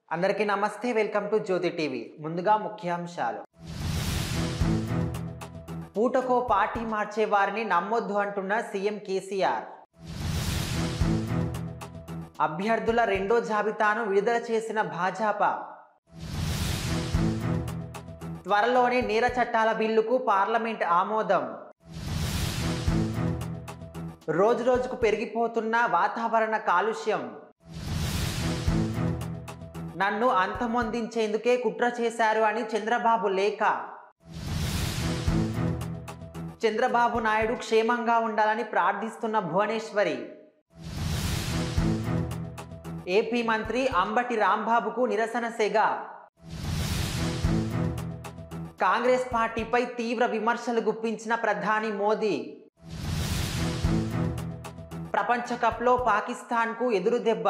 అందరికీ నమస్తే welcome to Jyothi TV ముందుగా ముఖ్యాంశాలు పూటకో పార్టీ మార్చే వారిని నమ్మొద్దు అంటున్న సీఎం కేసీఆర్ అభ్యర్థుల రెండో జాబితాను విడుదల చేసిన భాజపా త్వరలోనే నేర చట్టాల బిల్లుకు పార్లమెంట్ ఆమోదం రోజు రోజుకు పెరిగిపోతున్న వాతావరణ కాలుష్యం నన్ను అంతమొందించేందుకే కుట్ర చేశారు అని చంద్రబాబు లేఖ చంద్రబాబు నాయుడు క్షేమంగా ఉండాలని ప్రార్థిస్తున్న భువనేశ్వరి ఏపీ మంత్రి అంబటి రాంబాబుకు నిరసన సెగ కాంగ్రెస్ పార్టీపై తీవ్ర విమర్శలు గుప్పించిన ప్రధాని మోదీ ప్రపంచ కప్లో పాకిస్తాన్కు ఎదురు దెబ్బ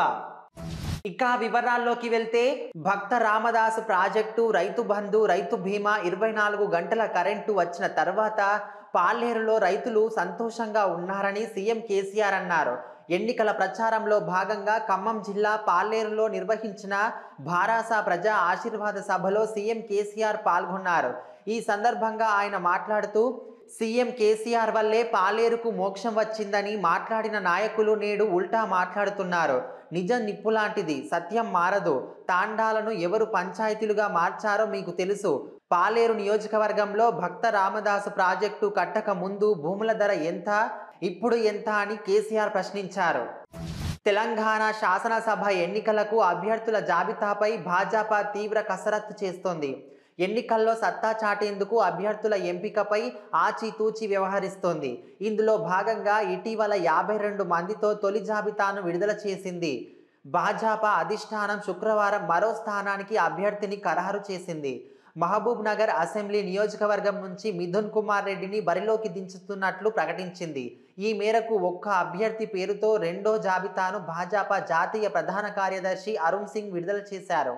ఇక వివరాల్లోకి వెళ్తే భక్త రామదాసు ప్రాజెక్టు రైతు బంధు రైతు బీమా ఇరవై నాలుగు గంటల కరెంటు వచ్చిన తర్వాత పాలేరులో రైతులు సంతోషంగా ఉన్నారని సీఎం కేసీఆర్ అన్నారు ఎన్నికల ప్రచారంలో భాగంగా ఖమ్మం జిల్లా పాలేరులో నిర్వహించిన భారాస ప్రజా ఆశీర్వాద సభలో సీఎం కేసీఆర్ పాల్గొన్నారు ఈ సందర్భంగా ఆయన మాట్లాడుతూ సీఎం కేసీఆర్ వల్లే పాలేరుకు మోక్షం వచ్చిందని మాట్లాడిన నాయకులు నేడు ఉల్టా మాట్లాడుతున్నారు నిజం నిప్పులాంటిది సత్యం మారదు తాండాలను ఎవరు పంచాయతీలుగా మార్చారో మీకు తెలుసు పాలేరు నియోజకవర్గంలో భక్త రామదాసు ప్రాజెక్టు కట్టక ముందు భూముల ధర ఎంత ఇప్పుడు ఎంత అని కేసీఆర్ ప్రశ్నించారు తెలంగాణ శాసనసభ ఎన్నికలకు అభ్యర్థుల జాబితాపై భాజపా తీవ్ర కసరత్తు చేస్తోంది ఎన్నికల్లో సత్తా చాటేందుకు అభ్యర్థుల ఎంపికపై ఆచితూచి వ్యవహరిస్తోంది ఇందులో భాగంగా ఇటీవల యాభై రెండు మందితో తొలి జాబితాను విడుదల చేసింది భాజపా అధిష్టానం శుక్రవారం మరో స్థానానికి అభ్యర్థిని ఖరారు చేసింది మహబూబ్ నగర్ అసెంబ్లీ నియోజకవర్గం నుంచి మిథున్ కుమార్ రెడ్డిని బరిలోకి దించుతున్నట్లు ప్రకటించింది ఈ మేరకు ఒక్క అభ్యర్థి పేరుతో రెండో జాబితాను భాజపా జాతీయ ప్రధాన కార్యదర్శి అరుణ్ సింగ్ విడుదల చేశారు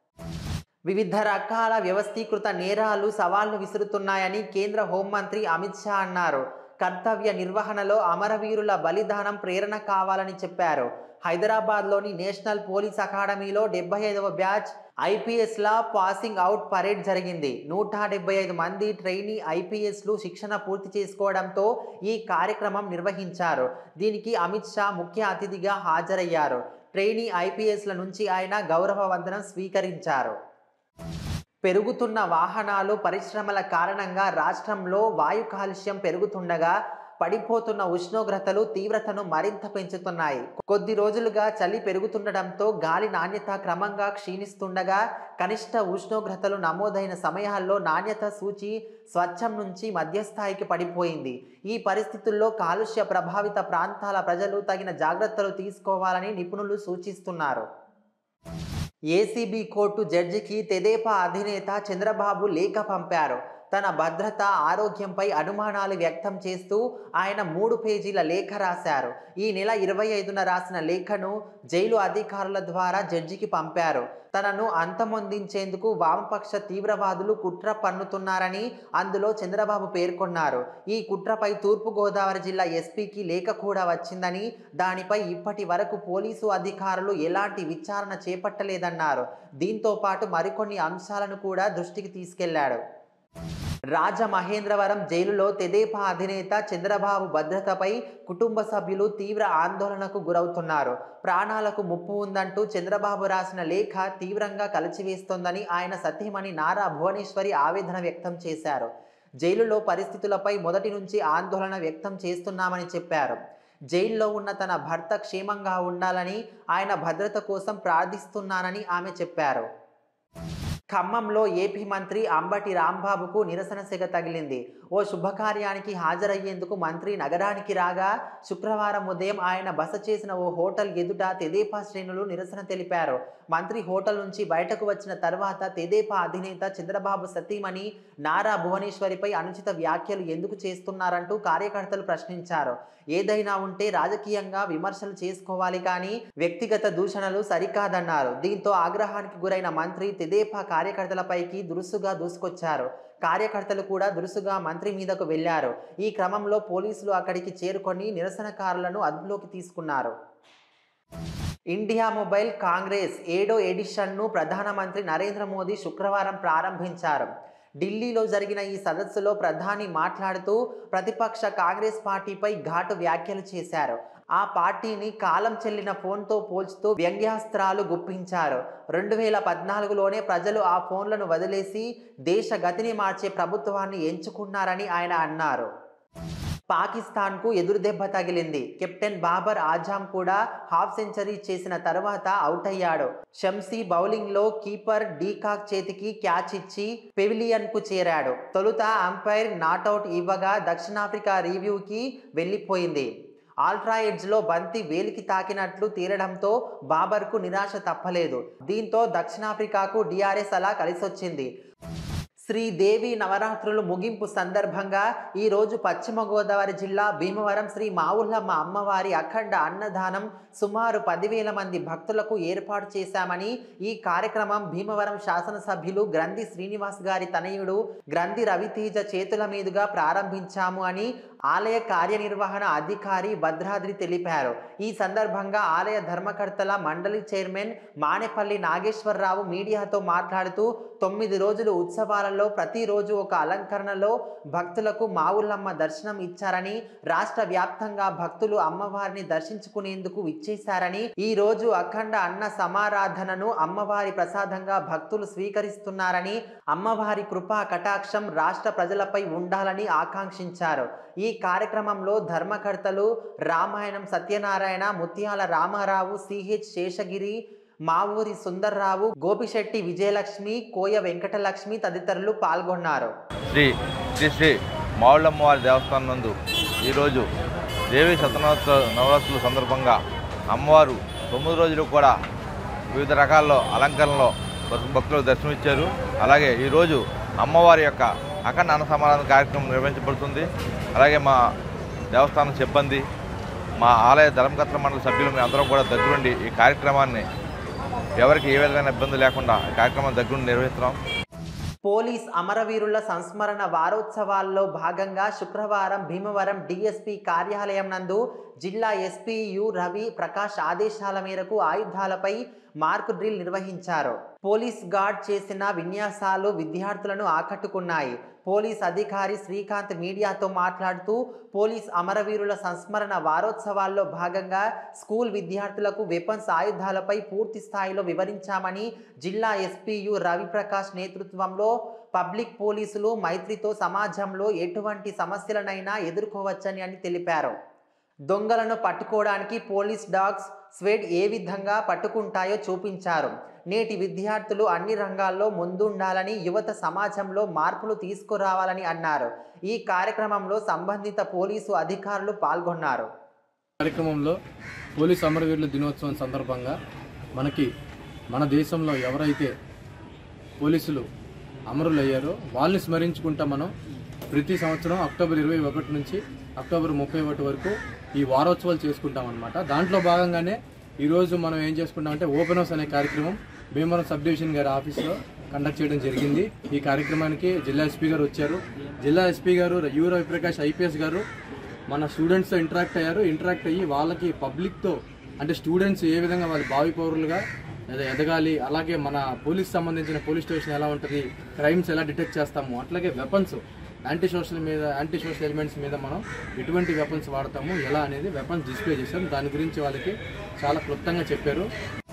వివిధ రకాల వ్యవస్థీకృత నేరాలు సవాళ్లు విసురుతున్నాయని కేంద్ర హోంమంత్రి అమిత్ షా అన్నారు కర్తవ్య నిర్వహణలో అమరవీరుల బలిదానం ప్రేరణ కావాలని చెప్పారు హైదరాబాద్లోని నేషనల్ పోలీస్ అకాడమీలో డెబ్బై ఐదవ బ్యాచ్ ఐపీఎస్ల పాసింగ్ అవుట్ పరేడ్ జరిగింది నూట డెబ్బై ఐదు మంది ట్రైనీ ఐపీఎస్లు శిక్షణ పూర్తి చేసుకోవడంతో ఈ కార్యక్రమం నిర్వహించారు దీనికి అమిత్ షా ముఖ్య అతిథిగా హాజరయ్యారు ట్రైనీ ఐపీఎస్ల నుంచి ఆయన గౌరవ వందనం స్వీకరించారు పెరుగుతున్న వాహనాలు పరిశ్రమల కారణంగా రాష్ట్రంలో వాయు కాలుష్యం పెరుగుతుండగా పడిపోతున్న ఉష్ణోగ్రతలు తీవ్రతను మరింత పెంచుతున్నాయి కొద్ది రోజులుగా చలి పెరుగుతుండటంతో గాలి నాణ్యత క్రమంగా క్షీణిస్తుండగా కనిష్ట ఉష్ణోగ్రతలు నమోదైన సమయాల్లో నాణ్యత సూచి స్వచ్ఛం నుంచి మధ్యస్థాయికి పడిపోయింది ఈ పరిస్థితుల్లో కాలుష్య ప్రభావిత ప్రాంతాల ప్రజలు తగిన జాగ్రత్తలు తీసుకోవాలని నిపుణులు సూచిస్తున్నారు ఏసీబీ కోర్టు జడ్జికి తెదేపా అధినేత చంద్రబాబు లేఖ పంపారు తన భద్రత ఆరోగ్యంపై అనుమానాలు వ్యక్తం చేస్తూ ఆయన మూడు పేజీల లేఖ రాశారు ఈ నెల ఇరవై ఐదున రాసిన లేఖను జైలు అధికారుల ద్వారా జడ్జికి పంపారు తనను అంతమొందించేందుకు వామపక్ష తీవ్రవాదులు కుట్ర పన్నుతున్నారని అందులో చంద్రబాబు పేర్కొన్నారు ఈ కుట్రపై తూర్పుగోదావరి జిల్లా ఎస్పీకి లేఖ కూడా వచ్చిందని దానిపై ఇప్పటి వరకు పోలీసు అధికారులు ఎలాంటి విచారణ చేపట్టలేదన్నారు దీంతో పాటు మరికొన్ని అంశాలను కూడా దృష్టికి తీసుకెళ్లాడు రాజమహేంద్రవరం జైలులో తెదేపా అధినేత చంద్రబాబు భద్రతపై కుటుంబ సభ్యులు తీవ్ర ఆందోళనకు గురవుతున్నారు ప్రాణాలకు ముప్పు ఉందంటూ చంద్రబాబు రాసిన లేఖ తీవ్రంగా కలిచివేస్తోందని ఆయన సతీమణి నారా భువనేశ్వరి ఆవేదన వ్యక్తం చేశారు జైలులో పరిస్థితులపై మొదటి నుంచి ఆందోళన వ్యక్తం చేస్తున్నామని చెప్పారు జైల్లో ఉన్న తన భర్త క్షేమంగా ఉండాలని ఆయన భద్రత కోసం ప్రార్థిస్తున్నానని ఆమె చెప్పారు ఖమ్మంలో ఏపీ మంత్రి అంబటి రాంబాబుకు నిరసన సెగ తగిలింది ఓ శుభకార్యానికి హాజరయ్యేందుకు మంత్రి నగరానికి రాగా శుక్రవారం ఉదయం ఆయన బస చేసిన ఓ హోటల్ ఎదుట తెదేపా శ్రేణులు నిరసన తెలిపారు మంత్రి హోటల్ నుంచి బయటకు వచ్చిన తర్వాత తెదేపా అధినేత చంద్రబాబు సతీమణి నారా భువనేశ్వరిపై అనుచిత వ్యాఖ్యలు ఎందుకు చేస్తున్నారంటూ కార్యకర్తలు ప్రశ్నించారు ఏదైనా ఉంటే రాజకీయంగా విమర్శలు చేసుకోవాలి కానీ వ్యక్తిగత దూషణలు సరికాదన్నారు దీంతో ఆగ్రహానికి గురైన మంత్రి తెదేపా కార్యకర్తలపైకి దురుసుగా దూసుకొచ్చారు కార్యకర్తలు కూడా దురుసుగా మంత్రి మీదకు వెళ్లారు ఈ క్రమంలో పోలీసులు అక్కడికి చేరుకొని నిరసనకారులను అదుపులోకి తీసుకున్నారు ఇండియా మొబైల్ కాంగ్రెస్ ఏడో ఎడిషన్ను ప్రధానమంత్రి నరేంద్ర మోదీ శుక్రవారం ప్రారంభించారు ఢిల్లీలో జరిగిన ఈ సదస్సులో ప్రధాని మాట్లాడుతూ ప్రతిపక్ష కాంగ్రెస్ పార్టీపై ఘాటు వ్యాఖ్యలు చేశారు ఆ పార్టీని కాలం చెల్లిన ఫోన్తో పోల్చుతూ వ్యంగ్యాస్త్రాలు గుప్పించారు రెండు వేల పద్నాలుగులోనే ప్రజలు ఆ ఫోన్లను వదిలేసి దేశ గతిని మార్చే ప్రభుత్వాన్ని ఎంచుకున్నారని ఆయన అన్నారు పాకిస్తాన్కు ఎదురుదెబ్బ తగిలింది కెప్టెన్ బాబర్ ఆజాం కూడా హాఫ్ సెంచరీ చేసిన తర్వాత అవుట్ అయ్యాడు షంసీ బౌలింగ్లో కీపర్ డీకాక్ చేతికి క్యాచ్ ఇచ్చి పెవిలియన్కు చేరాడు తొలుత అంపైర్ నాటౌట్ ఇవ్వగా దక్షిణాఫ్రికా రివ్యూకి వెళ్ళిపోయింది ఆల్ట్రా ఎడ్జ్లో బంతి వేలికి తాకినట్లు తేలడంతో బాబర్కు నిరాశ తప్పలేదు దీంతో దక్షిణాఫ్రికాకు డిఆర్ఎస్ అలా కలిసొచ్చింది శ్రీదేవి నవరాత్రులు ముగింపు సందర్భంగా ఈరోజు పశ్చిమ గోదావరి జిల్లా భీమవరం శ్రీ మావుల్లమ్మ అమ్మవారి అఖండ అన్నదానం సుమారు పదివేల మంది భక్తులకు ఏర్పాటు చేశామని ఈ కార్యక్రమం భీమవరం శాసనసభ్యులు గ్రంథి శ్రీనివాస్ గారి తనయుడు గ్రంథి రవితేజ చేతుల మీదుగా ప్రారంభించాము అని ఆలయ కార్యనిర్వహణ అధికారి భద్రాద్రి తెలిపారు ఈ సందర్భంగా ఆలయ ధర్మకర్తల మండలి చైర్మన్ మానేపల్లి నాగేశ్వరరావు మీడియాతో మాట్లాడుతూ తొమ్మిది రోజులు ఉత్సవాలలో ప్రతిరోజు ఒక అలంకరణలో భక్తులకు మావుల్లమ్మ దర్శనం ఇచ్చారని రాష్ట్ర వ్యాప్తంగా భక్తులు అమ్మవారిని దర్శించుకునేందుకు విచ్చేశారని ఈ రోజు అఖండ అన్న సమారాధనను అమ్మవారి ప్రసాదంగా భక్తులు స్వీకరిస్తున్నారని అమ్మవారి కృపా కటాక్షం రాష్ట్ర ప్రజలపై ఉండాలని ఆకాంక్షించారు ఈ కార్యక్రమంలో ధర్మకర్తలు రామాయణం సత్యనారాయణ ముత్యాల రామారావు సిహెచ్ శేషగిరి మావూరి సుందర్రావు గోపిశెట్టి విజయలక్ష్మి కోయ వెంకటలక్ష్మి తదితరులు పాల్గొన్నారు శ్రీ శ్రీ శ్రీ మావుళ్ళమ్మవారి దేవస్థానం నందు ఈరోజు దేవి శతనోత్సవ నవరాత్రుల సందర్భంగా అమ్మవారు తొమ్మిది రోజులు కూడా వివిధ రకాల్లో అలంకరణలో భక్- భక్తులకు దర్శనమిచ్చారు అలాగే ఈరోజు అమ్మవారి యొక్క అఖండ అన్న సమారాధన కార్యక్రమం నిర్వహించబడుతుంది అలాగే మా దేవస్థానం సిబ్బంది మా ఆలయ ధర్మకర్తల మండలి సభ్యులు మేము అందరం కూడా దగ్గరుండి ఈ కార్యక్రమాన్ని ఎవరికి ఏ విధమైన ఇబ్బంది లేకుండా ఈ కార్యక్రమాన్ని దగ్గరుండి నిర్వహిస్తున్నాం పోలీస్ అమరవీరుల సంస్మరణ వారోత్సవాల్లో భాగంగా శుక్రవారం భీమవరం డిఎస్పి కార్యాలయం నందు జిల్లా ఎస్పీ యు రవి ప్రకాష్ ఆదేశాల మేరకు ఆయుధాలపై మార్క్ డ్రిల్ నిర్వహించారు పోలీస్ గార్డ్ చేసిన విన్యాసాలు విద్యార్థులను ఆకట్టుకున్నాయి పోలీస్ అధికారి శ్రీకాంత్ మీడియాతో మాట్లాడుతూ పోలీస్ అమరవీరుల సంస్మరణ వారోత్సవాల్లో భాగంగా స్కూల్ విద్యార్థులకు వెపన్స్ ఆయుధాలపై పూర్తి స్థాయిలో వివరించామని జిల్లా ఎస్పీయు రవిప్రకాష్ నేతృత్వంలో పబ్లిక్ పోలీసులు మైత్రితో సమాజంలో ఎటువంటి సమస్యలనైనా ఎదుర్కోవచ్చని అని తెలిపారు దొంగలను పట్టుకోవడానికి పోలీస్ డాగ్స్ స్వెడ్ ఏ విధంగా పట్టుకుంటాయో చూపించారు నేటి విద్యార్థులు అన్ని రంగాల్లో ముందుండాలని యువత సమాజంలో మార్పులు తీసుకురావాలని అన్నారు ఈ కార్యక్రమంలో సంబంధిత పోలీసు అధికారులు పాల్గొన్నారు కార్యక్రమంలో పోలీస్ అమరవీరుల దినోత్సవం సందర్భంగా మనకి మన దేశంలో ఎవరైతే పోలీసులు అమరులయ్యారో వాళ్ళని స్మరించుకుంటా మనం ప్రతి సంవత్సరం అక్టోబర్ ఇరవై ఒకటి నుంచి అక్టోబర్ ముప్పై ఒకటి వరకు ఈ వారోత్సవాలు చేసుకుంటాం అనమాట దాంట్లో భాగంగానే ఈరోజు మనం ఏం చేసుకుంటామంటే ఓపెన్ హౌస్ అనే కార్యక్రమం భీమవరం సబ్ డివిజన్ గారి ఆఫీస్లో కండక్ట్ చేయడం జరిగింది ఈ కార్యక్రమానికి జిల్లా ఎస్పీ గారు వచ్చారు జిల్లా ఎస్పీ గారు యు రవిప్రకాష్ ఐపీఎస్ గారు మన స్టూడెంట్స్తో ఇంటరాక్ట్ అయ్యారు ఇంటరాక్ట్ అయ్యి వాళ్ళకి పబ్లిక్తో అంటే స్టూడెంట్స్ ఏ విధంగా వాళ్ళ భావి పౌరులుగా ఎద- ఎదగాలి అలాగే మన పోలీస్ సంబంధించిన పోలీస్ స్టేషన్ ఎలా ఉంటుంది క్రైమ్స్ ఎలా డిటెక్ట్ చేస్తాము అట్లాగే వెపన్స్ యాంటీ సోషల్ మీద యాంటీ సోషల్ ఎలిమెంట్స్ మీద మనం ఎటువంటి వెపన్స్ వాడతాము ఎలా అనేది వెపన్స్ డిస్ప్లే చేశాం దాని గురించి వాళ్ళకి చాలా క్లుప్తంగా చెప్పారు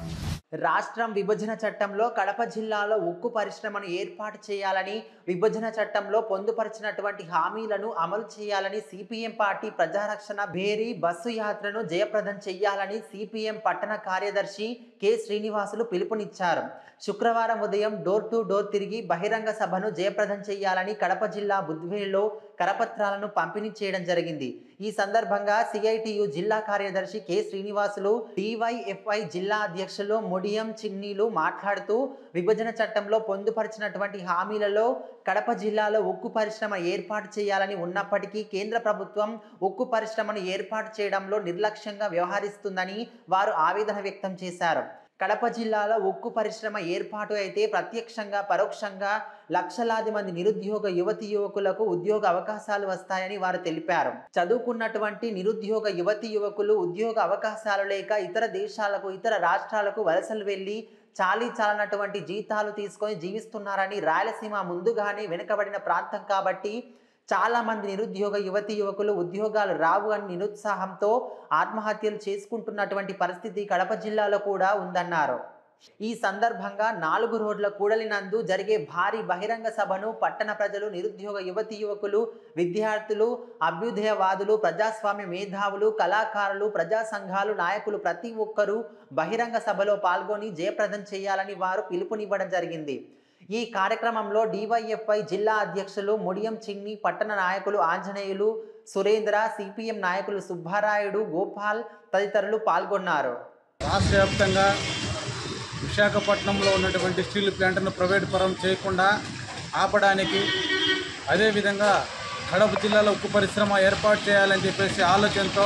రాష్ట్రం విభజన చట్టంలో కడప జిల్లాలో ఉక్కు పరిశ్రమను ఏర్పాటు చేయాలని విభజన చట్టంలో పొందుపరిచినటువంటి హామీలను అమలు చేయాలని సిపిఎం పార్టీ ప్రజారక్షణ భేరీ బస్సు యాత్రను జయప్రదం చేయాలని సిపిఎం పట్టణ కార్యదర్శి కె శ్రీనివాసులు పిలుపునిచ్చారు శుక్రవారం ఉదయం డోర్ టు డోర్ తిరిగి బహిరంగ సభను జయప్రదం చేయాలని కడప జిల్లా బుద్వేల్లో కరపత్రాలను పంపిణీ చేయడం జరిగింది ఈ సందర్భంగా సిఐటియు జిల్లా కార్యదర్శి కె శ్రీనివాసులు డివైఎఫ్ఐ జిల్లా అధ్యక్షులు ముడియం చిన్నీలు మాట్లాడుతూ విభజన చట్టంలో పొందుపరిచినటువంటి హామీలలో కడప జిల్లాలో ఉక్కు పరిశ్రమ ఏర్పాటు చేయాలని ఉన్నప్పటికీ కేంద్ర ప్రభుత్వం ఉక్కు పరిశ్రమను ఏర్పాటు చేయడంలో నిర్లక్ష్యంగా వ్యవహరిస్తుందని వారు ఆవేదన వ్యక్తం చేశారు కడప జిల్లాలో ఉక్కు పరిశ్రమ ఏర్పాటు అయితే ప్రత్యక్షంగా పరోక్షంగా లక్షలాది మంది నిరుద్యోగ యువతి యువకులకు ఉద్యోగ అవకాశాలు వస్తాయని వారు తెలిపారు చదువుకున్నటువంటి నిరుద్యోగ యువతి యువకులు ఉద్యోగ అవకాశాలు లేక ఇతర దేశాలకు ఇతర రాష్ట్రాలకు వలసలు వెళ్ళి చాలీ చాలనటువంటి జీతాలు తీసుకొని జీవిస్తున్నారని రాయలసీమ ముందుగానే వెనుకబడిన ప్రాంతం కాబట్టి చాలా మంది నిరుద్యోగ యువతి యువకులు ఉద్యోగాలు రావు అని నిరుత్సాహంతో ఆత్మహత్యలు చేసుకుంటున్నటువంటి పరిస్థితి కడప జిల్లాలో కూడా ఉందన్నారు ఈ సందర్భంగా నాలుగు రోడ్ల కూడలినందు జరిగే భారీ బహిరంగ సభను పట్టణ ప్రజలు నిరుద్యోగ యువతి యువకులు విద్యార్థులు అభ్యుదయవాదులు ప్రజాస్వామ్య మేధావులు కళాకారులు ప్రజా సంఘాలు నాయకులు ప్రతి ఒక్కరూ బహిరంగ సభలో పాల్గొని జయప్రదం చేయాలని వారు పిలుపునివ్వడం జరిగింది ఈ కార్యక్రమంలో డివైఎఫ్ఐ జిల్లా అధ్యక్షులు ముడియం చిన్ని పట్టణ నాయకులు ఆంజనేయులు సురేంద్ర సిపిఎం నాయకులు సుబ్బారాయుడు గోపాల్ తదితరులు పాల్గొన్నారు రాష్ట్ర వ్యాప్తంగా విశాఖపట్నంలో ఉన్నటువంటి స్టీల్ ప్లాంట్ను ప్రైవేట్ పరం చేయకుండా ఆపడానికి అదేవిధంగా కడప జిల్లాలో ఉక్కు పరిశ్రమ ఏర్పాటు చేయాలని చెప్పేసి ఆలోచనతో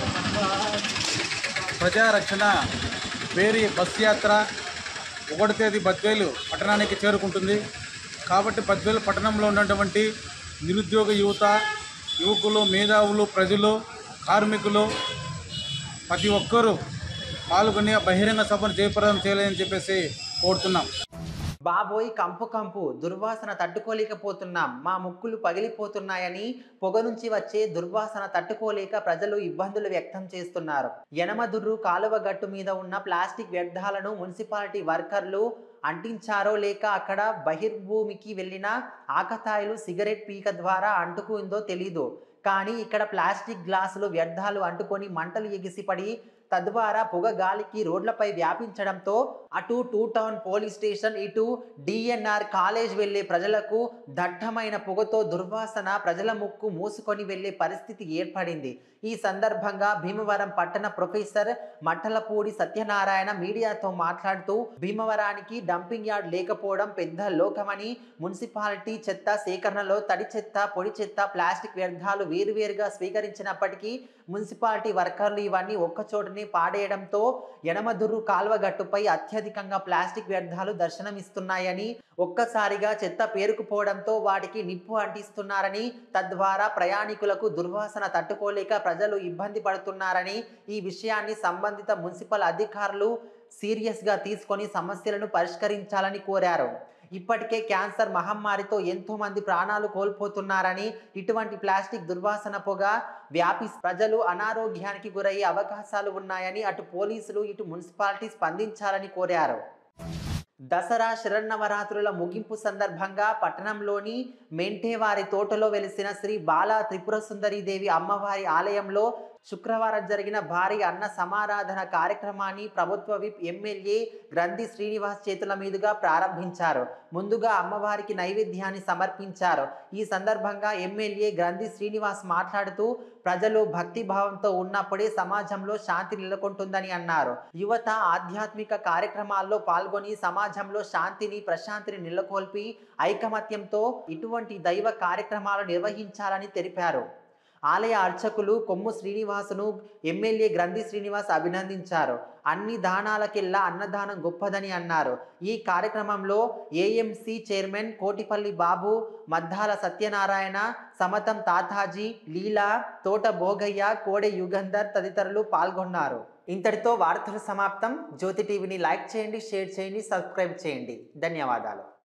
ప్రజారక్షణ వేరి బస్ యాత్ర ఒకటి తేదీ బద్వేలు పట్టణానికి చేరుకుంటుంది కాబట్టి బద్వేలు పట్టణంలో ఉన్నటువంటి నిరుద్యోగ యువత యువకులు మేధావులు ప్రజలు కార్మికులు ప్రతి ఒక్కరూ పాల్గొని ఆ బహిరంగ సభను జయప్రదం చేయాలని చెప్పేసి కోరుతున్నాం బాబోయ్ కంపు కంపు దుర్వాసన తట్టుకోలేకపోతున్నాం మా ముక్కులు పగిలిపోతున్నాయని పొగ నుంచి వచ్చే దుర్వాసన తట్టుకోలేక ప్రజలు ఇబ్బందులు వ్యక్తం చేస్తున్నారు యనమదుర్రు కాలువ గట్టు మీద ఉన్న ప్లాస్టిక్ వ్యర్థాలను మున్సిపాలిటీ వర్కర్లు అంటించారో లేక అక్కడ బహిర్భూమికి వెళ్ళిన ఆకతాయిలు సిగరెట్ పీక ద్వారా అంటుకుందో తెలీదు కానీ ఇక్కడ ప్లాస్టిక్ గ్లాసులు వ్యర్థాలు అంటుకొని మంటలు ఎగిసిపడి తద్వారా పొగ గాలికి రోడ్లపై వ్యాపించడంతో అటు టూ టౌన్ పోలీస్ స్టేషన్ ఇటు డిఎన్ఆర్ కాలేజ్ వెళ్లే ప్రజలకు దట్టమైన పొగతో దుర్వాసన ప్రజల ముక్కు మూసుకొని వెళ్లే పరిస్థితి ఏర్పడింది ఈ సందర్భంగా భీమవరం పట్టణ ప్రొఫెసర్ మట్టలపూడి సత్యనారాయణ మీడియాతో మాట్లాడుతూ భీమవరానికి డంపింగ్ యార్డ్ లేకపోవడం పెద్ద లోకమని మున్సిపాలిటీ చెత్త సేకరణలో తడి చెత్త పొడి చెత్త ప్లాస్టిక్ వ్యర్థాలు వేరువేరుగా స్వీకరించినప్పటికీ మున్సిపాలిటీ వర్కర్లు ఇవన్నీ ఒక్కచోటనే పాడేయడంతో యనమదుర్రు కాల్వ గట్టుపై అత్యధికంగా ప్లాస్టిక్ వ్యర్థాలు దర్శనమిస్తున్నాయని ఒక్కసారిగా చెత్త పేరుకుపోవడంతో వాటికి నిప్పు అంటిస్తున్నారని తద్వారా ప్రయాణికులకు దుర్వాసన తట్టుకోలేక ప్రజలు ఇబ్బంది పడుతున్నారని ఈ విషయాన్ని సంబంధిత మున్సిపల్ అధికారులు సీరియస్గా తీసుకొని సమస్యలను పరిష్కరించాలని కోరారు ఇప్పటికే క్యాన్సర్ మహమ్మారితో ఎంతో మంది ప్రాణాలు కోల్పోతున్నారని ఇటువంటి ప్లాస్టిక్ దుర్వాసన పొగ వ్యాపి ప్రజలు అనారోగ్యానికి గురయ్యే అవకాశాలు ఉన్నాయని అటు పోలీసులు ఇటు మున్సిపాలిటీ స్పందించాలని కోరారు దసరా శరన్నవరాత్రుల ముగింపు సందర్భంగా పట్టణంలోని మెంటేవారి తోటలో వెలిసిన శ్రీ బాలా త్రిపుర సుందరీదేవి అమ్మవారి ఆలయంలో శుక్రవారం జరిగిన భారీ అన్న సమారాధన కార్యక్రమాన్ని ప్రభుత్వ విప్ ఎమ్మెల్యే గ్రంథి శ్రీనివాస్ చేతుల మీదుగా ప్రారంభించారు ముందుగా అమ్మవారికి నైవేద్యాన్ని సమర్పించారు ఈ సందర్భంగా ఎమ్మెల్యే గ్రంథి శ్రీనివాస్ మాట్లాడుతూ ప్రజలు భక్తి భావంతో ఉన్నప్పుడే సమాజంలో శాంతి నెలకొంటుందని అన్నారు యువత ఆధ్యాత్మిక కార్యక్రమాల్లో పాల్గొని సమాజంలో శాంతిని ప్రశాంతిని నెలకొల్పి ఐకమత్యంతో ఇటువంటి దైవ కార్యక్రమాలు నిర్వహించాలని తెలిపారు ఆలయ అర్చకులు కొమ్ము శ్రీనివాసును ఎమ్మెల్యే గ్రంథి శ్రీనివాస్ అభినందించారు అన్ని దానాలకెల్లా అన్నదానం గొప్పదని అన్నారు ఈ కార్యక్రమంలో ఏఎంసీ చైర్మన్ కోటిపల్లి బాబు మద్దాల సత్యనారాయణ సమతం తాతాజీ లీలా తోట భోగయ్య కోడె యుగంధర్ తదితరులు పాల్గొన్నారు ఇంతటితో వార్తలు సమాప్తం జ్యోతి టీవీని లైక్ చేయండి షేర్ చేయండి సబ్స్క్రైబ్ చేయండి ధన్యవాదాలు